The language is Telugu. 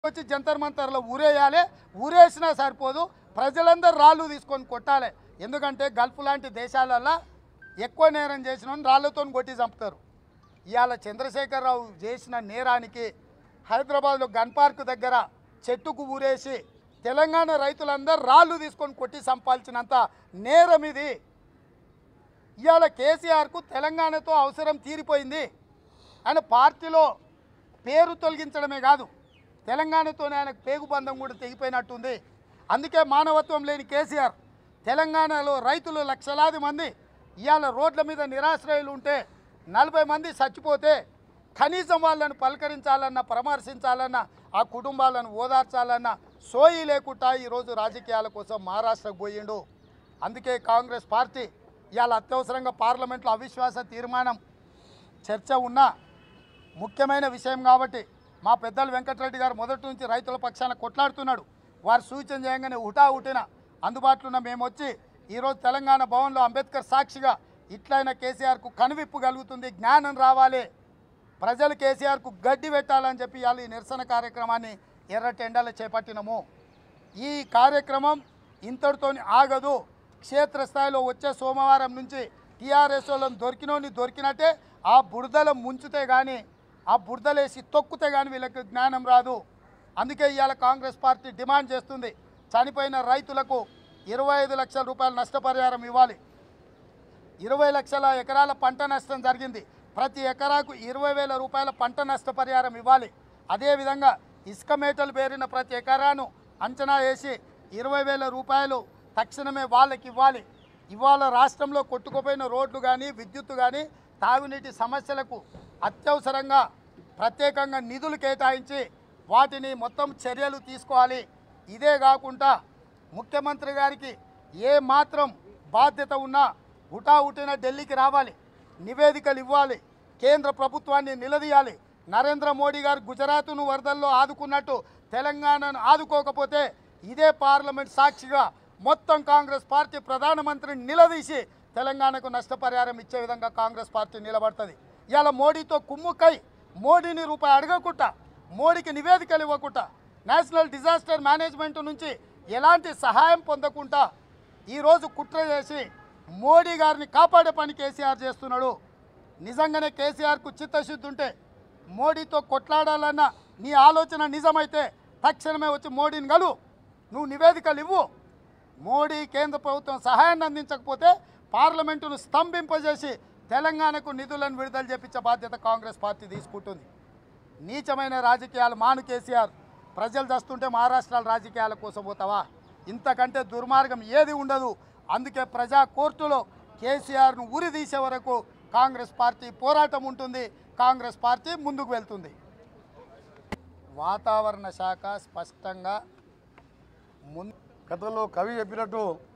వచ్చి జంతర్ మంతర్లో ఊరేయాలి ఊరేసినా సరిపోదు ప్రజలందరూ రాళ్ళు తీసుకొని కొట్టాలి ఎందుకంటే గల్ఫ్ లాంటి దేశాలల్లో ఎక్కువ నేరం చేసిన వాడిని రాళ్ళతో కొట్టి చంపుతారు ఇవాళ చంద్రశేఖరరావు చేసిన నేరానికి హైదరాబాద్లో గన్ పార్క్ దగ్గర చెట్టుకు ఊరేసి తెలంగాణ రైతులందరూ రాళ్ళు తీసుకొని కొట్టి చంపాల్సినంత నేరం ఇది ఇవాళ కేసీఆర్కు తెలంగాణతో అవసరం తీరిపోయింది ఆయన పార్టీలో పేరు తొలగించడమే కాదు తెలంగాణతోనే ఆయనకు పేగుబంధం కూడా తెగిపోయినట్టుంది అందుకే మానవత్వం లేని కేసీఆర్ తెలంగాణలో రైతులు లక్షలాది మంది ఇవాళ రోడ్ల మీద నిరాశ్రయులు ఉంటే నలభై మంది చచ్చిపోతే కనీసం వాళ్ళను పలకరించాలన్న పరామర్శించాలన్న ఆ కుటుంబాలను ఓదార్చాలన్న సోయి లేకుండా ఈరోజు రాజకీయాల కోసం మహారాష్ట్రకు పోయిండు అందుకే కాంగ్రెస్ పార్టీ ఇవాళ అత్యవసరంగా పార్లమెంట్లో అవిశ్వాస తీర్మానం చర్చ ఉన్నా ముఖ్యమైన విషయం కాబట్టి మా పెద్దలు వెంకటరెడ్డి గారు మొదటి నుంచి రైతుల పక్షాన కొట్లాడుతున్నాడు వారు సూచన చేయగానే హుటా హుటిన అందుబాటులో ఉన్న మేము వచ్చి ఈరోజు తెలంగాణ భవన్లో అంబేద్కర్ సాక్షిగా ఇట్లయిన కేసీఆర్కు కనువిప్పు కలుగుతుంది జ్ఞానం రావాలి ప్రజలు కేసీఆర్కు గడ్డి పెట్టాలని చెప్పి ఇవాళ ఈ నిరసన కార్యక్రమాన్ని ఎర్రటెండలు చేపట్టినము ఈ కార్యక్రమం ఇంతటితోని ఆగదు క్షేత్రస్థాయిలో వచ్చే సోమవారం నుంచి టీఆర్ఎస్ వాళ్ళని దొరికినోని దొరికినట్టే ఆ బురదల ముంచితే కానీ ఆ బురదలేసి తొక్కితే కానీ వీళ్ళకి జ్ఞానం రాదు అందుకే ఇవాళ కాంగ్రెస్ పార్టీ డిమాండ్ చేస్తుంది చనిపోయిన రైతులకు ఇరవై ఐదు లక్షల రూపాయల నష్టపరిహారం ఇవ్వాలి ఇరవై లక్షల ఎకరాల పంట నష్టం జరిగింది ప్రతి ఎకరాకు ఇరవై వేల రూపాయల పంట నష్టపరిహారం ఇవ్వాలి అదేవిధంగా ఇసుక మేటలు పేరిన ప్రతి ఎకరాను అంచనా వేసి ఇరవై వేల రూపాయలు తక్షణమే వాళ్ళకి ఇవ్వాలి ఇవాళ రాష్ట్రంలో కొట్టుకుపోయిన రోడ్లు కానీ విద్యుత్తు కానీ తాగునీటి సమస్యలకు అత్యవసరంగా ప్రత్యేకంగా నిధులు కేటాయించి వాటిని మొత్తం చర్యలు తీసుకోవాలి ఇదే కాకుండా ముఖ్యమంత్రి గారికి ఏ మాత్రం బాధ్యత ఉన్నా హుటాహుటిన ఢిల్లీకి రావాలి నివేదికలు ఇవ్వాలి కేంద్ర ప్రభుత్వాన్ని నిలదీయాలి నరేంద్ర మోడీ గారు గుజరాత్ను వరదల్లో ఆదుకున్నట్టు తెలంగాణను ఆదుకోకపోతే ఇదే పార్లమెంట్ సాక్షిగా మొత్తం కాంగ్రెస్ పార్టీ ప్రధానమంత్రిని నిలదీసి తెలంగాణకు నష్టపరిహారం ఇచ్చే విధంగా కాంగ్రెస్ పార్టీ నిలబడుతుంది ఇవాళ మోడీతో కుమ్ముకై మోడీని రూపాయి అడగకుండా మోడీకి నివేదికలు ఇవ్వకుండా నేషనల్ డిజాస్టర్ మేనేజ్మెంట్ నుంచి ఎలాంటి సహాయం పొందకుండా ఈరోజు కుట్ర చేసి మోడీ గారిని కాపాడే పని కేసీఆర్ చేస్తున్నాడు నిజంగానే కేసీఆర్కు చిత్తశుద్ధి ఉంటే మోడీతో కొట్లాడాలన్న నీ ఆలోచన నిజమైతే తక్షణమే వచ్చి మోడీని గలు నువ్వు నివేదికలు ఇవ్వు మోడీ కేంద్ర ప్రభుత్వం సహాయాన్ని అందించకపోతే పార్లమెంటును స్తంభింపజేసి తెలంగాణకు నిధులను విడుదల చేపించే బాధ్యత కాంగ్రెస్ పార్టీ తీసుకుంటుంది నీచమైన రాజకీయాలు మాను కేసీఆర్ ప్రజలు దస్తుంటే మహారాష్ట్రాల రాజకీయాల కోసం పోతావా ఇంతకంటే దుర్మార్గం ఏది ఉండదు అందుకే ప్రజా కోర్టులో కేసీఆర్ను ఉరి తీసే వరకు కాంగ్రెస్ పార్టీ పోరాటం ఉంటుంది కాంగ్రెస్ పార్టీ ముందుకు వెళ్తుంది వాతావరణ శాఖ స్పష్టంగా ముందు గతంలో కవి చెప్పినట్టు